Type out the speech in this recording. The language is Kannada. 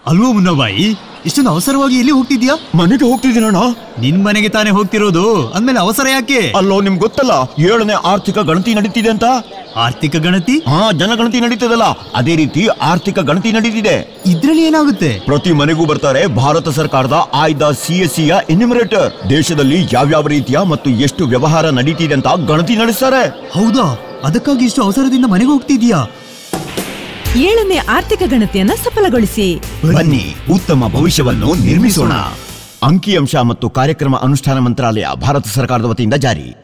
ಅಲ್ವೋ ಮುನ್ನಬಾಯಿ ಇಷ್ಟೊಂದು ಅವಸರವಾಗಿ ಎಲ್ಲಿ ಹೋಗ್ತಿದ್ಯಾ ಮನೆಗೆ ಹೋಗ್ತಿದ್ದೀನಣ್ಣ ನಿನ್ ಮನೆಗೆ ತಾನೇ ಹೋಗ್ತಿರೋದು ಅಂದ್ಮೇಲೆ ಅವಸರ ಯಾಕೆ ಅಲ್ಲೋ ನಿಮ್ಗೆ ಗೊತ್ತಲ್ಲ ಏಳನೇ ಆರ್ಥಿಕ ಗಣತಿ ನಡೀತಿದೆ ಅಂತ ಆರ್ಥಿಕ ಗಣತಿ ಹಾ ಜನಗಣತಿ ನಡೀತದಲ್ಲ ಅದೇ ರೀತಿ ಆರ್ಥಿಕ ಗಣತಿ ನಡೀತಿದೆ ಇದ್ರಲ್ಲಿ ಏನಾಗುತ್ತೆ ಪ್ರತಿ ಮನೆಗೂ ಬರ್ತಾರೆ ಭಾರತ ಸರ್ಕಾರದ ಆಯ್ದ ಸಿ ಎಸ್ ಸಿಯ ಎನ್ಯುಮರೇಟರ್ ದೇಶದಲ್ಲಿ ಯಾವ್ಯಾವ ರೀತಿಯ ಮತ್ತು ಎಷ್ಟು ವ್ಯವಹಾರ ನಡೀತಿದೆ ಅಂತ ಗಣತಿ ನಡೆಸ್ತಾರೆ ಹೌದಾ ಅದಕ್ಕಾಗಿ ಇಷ್ಟು ಅವಸರದಿಂದ ಮನೆಗೆ ಹೋಗ್ತಿದ್ಯಾ ಏಳನೇ ಆರ್ಥಿಕ ಗಣತಿಯನ್ನ ಸಫಲಗೊಳಿಸಿ ಬನ್ನಿ ಉತ್ತಮ ಭವಿಷ್ಯವನ್ನು ನಿರ್ಮಿಸೋಣ ಅಂಕಿಅಂಶ ಮತ್ತು ಕಾರ್ಯಕ್ರಮ ಅನುಷ್ಠಾನ ಮಂತ್ರಾಲಯ ಭಾರತ ಸರ್ಕಾರದ ವತಿಯಿಂದ ಜಾರಿ